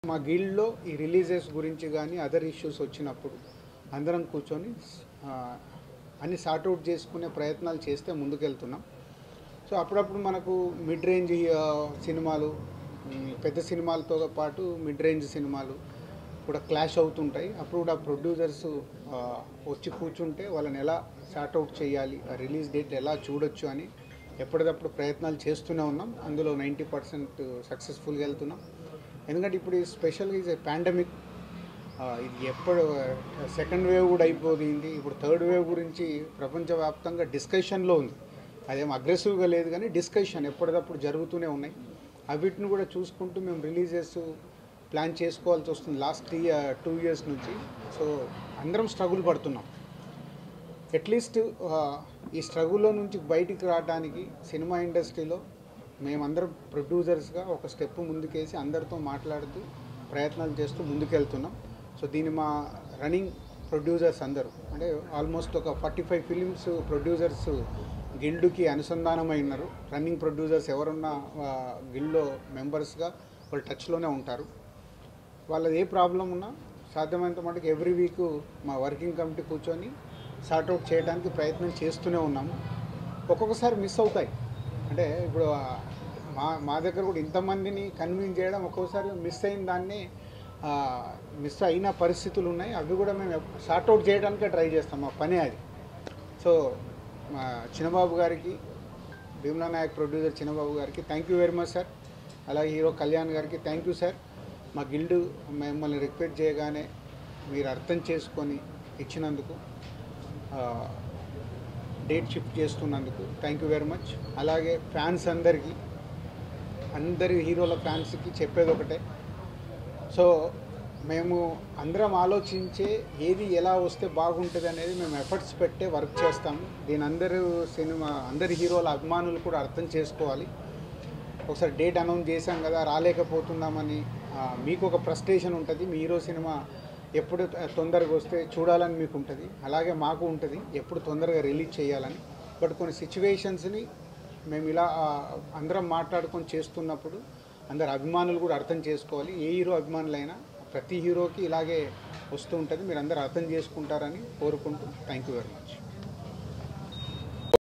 మా గిల్డ్లో ఈ రిలీజెస్ గురించి కానీ అదర్ ఇష్యూస్ వచ్చినప్పుడు అందరం కూర్చొని ఆ, అన్ని సార్ట్అవుట్ చేసుకునే ప్రయత్నాలు చేస్తే ముందుకెళ్తున్నాం సో అప్పుడప్పుడు మనకు మిడ్ రేంజ్ ఆ, సినిమాలు ఉమ్, పెద్ద సినిమాలతో పాటు మిడ్ రేంజ్ సినిమాలు కూడా క్లాష్ అవుతుంటాయి అప్పుడు కూడా ప్రొడ్యూసర్స్ వచ్చి కూర్చుంటే వాళ్ళని ఎలా సార్ట్అవుట్ చేయాలి ఆ రిలీజ్ డేట్ ఎలా చూడొచ్చు అని ఎప్పటికప్పుడు ప్రయత్నాలు చేస్తూనే ఉన్నాం అందులో నైంటీ పర్సెంట్ సక్సెస్ఫుల్గా వెళ్తున్నాం ఎందుకంటే ఇప్పుడు ఈ స్పెషల్గా ఇది పాండమిక్ ఇది ఎప్పుడు సెకండ్ వేవ్ కూడా అయిపోయింది ఇప్పుడు థర్డ్ వేవ్ గురించి ప్రపంచవ్యాప్తంగా డిస్కషన్లో ఉంది అదేం అగ్రెసివ్గా లేదు కానీ డిస్కషన్ ఎప్పటికప్పుడు జరుగుతూనే ఉన్నాయి అవిటిని కూడా చూసుకుంటూ మేము రిలీజెస్ ప్లాన్ చేసుకోవాల్సి వస్తుంది లాస్ట్ త్రీ టూ ఇయర్స్ నుంచి సో అందరం స్ట్రగుల్ పడుతున్నాం అట్లీస్ట్ ఈ స్ట్రగుల్లో నుంచి బయటికి రావడానికి సినిమా ఇండస్ట్రీలో మేమందరం ప్రొడ్యూసర్స్గా ఒక స్టెప్ ముందుకేసి అందరితో మాట్లాడుతూ ప్రయత్నాలు చేస్తూ ముందుకెళ్తున్నాం సో దీన్ని మా రన్నింగ్ ప్రొడ్యూసర్స్ అందరూ అంటే ఆల్మోస్ట్ ఒక ఫార్టీ ఫైవ్ ఫిలిమ్స్ ప్రొడ్యూసర్స్ గిల్డ్కి అనుసంధానమై ఉన్నారు రన్నింగ్ ప్రొడ్యూసర్స్ ఎవరున్నా ఆ, గిల్డ్లో మెంబర్స్గా వాళ్ళు టచ్లోనే ఉంటారు వాళ్ళది ఏ ప్రాబ్లం ఉన్నా సాధ్యమైనంత మటుకు ఎవ్రీ వీక్ మా వర్కింగ్ కమిటీ కూర్చొని సార్ట్అవుట్ చేయడానికి ప్రయత్నం చేస్తూనే ఉన్నాము ఒక్కొక్కసారి మిస్ అవుతాయి అంటే ఇప్పుడు ఆ, మా మా దగ్గర కూడా ఇంతమందిని కన్విన్స్ చేయడం ఒక్కొక్కసారి మిస్ అయిన దాన్ని మిస్ అయిన పరిస్థితులు ఉన్నాయి అవి కూడా మేము సార్ట్అవుట్ చేయడానికే ట్రై చేస్తాం మా పనే అది సో మా చిన్నబాబు గారికి భీమ్లా నాయక్ ప్రొడ్యూసర్ చిన్నబాబు గారికి thank you very much sir అలాగే హీరో కళ్యాణ్ గారికి థ్యాంక్ యూ సార్ మా గిల్డ్ మిమ్మల్ని రిక్వెస్ట్ చేయగానే మీరు అర్థం చేసుకొని ఇచ్చినందుకు ఆ, డేట్ షిఫ్ట్ చేస్తున్నందుకు థ్యాంక్ యూ వెరీ మచ్ అలాగే ఫ్యాన్స్ అందరికీ అందరి హీరోల ఫ్యాన్స్కి చెప్పేది ఒకటే సో మేము అందరం ఆలోచించే ఏది ఎలా వస్తే బాగుంటుంది అనేది మేము ఎఫర్ట్స్ పెట్టే వర్క్ చేస్తాము దీని అందరూ సినిమా అందరి హీరోల అభిమానులు కూడా అర్థం చేసుకోవాలి ఒకసారి డేట్ అనౌన్స్ చేశాం కదా రాలేకపోతున్నామని ఆ, మీకు ఒక ఫ్రస్ట్రేషన్ ఉంటుంది మీ హీరో సినిమా ఎప్పుడు తొందరగా వస్తే చూడాలని మీకు ఉంటుంది అలాగే మాకు ఉంటుంది ఎప్పుడు తొందరగా రిలీజ్ చేయాలని బట్ కొన్ని సిచ్యువేషన్స్ని మేము ఇలా ఆ, అందరం మాట్లాడుకొని చేస్తున్నప్పుడు అందరు అభిమానులు కూడా అర్థం చేసుకోవాలి ఏ హీరో అభిమానులైనా ప్రతి హీరోకి ఇలాగే వస్తూ ఉంటుంది మీరు అందరు అర్థం చేసుకుంటారని కోరుకుంటూ థ్యాంక్ యూ వెరీ మచ్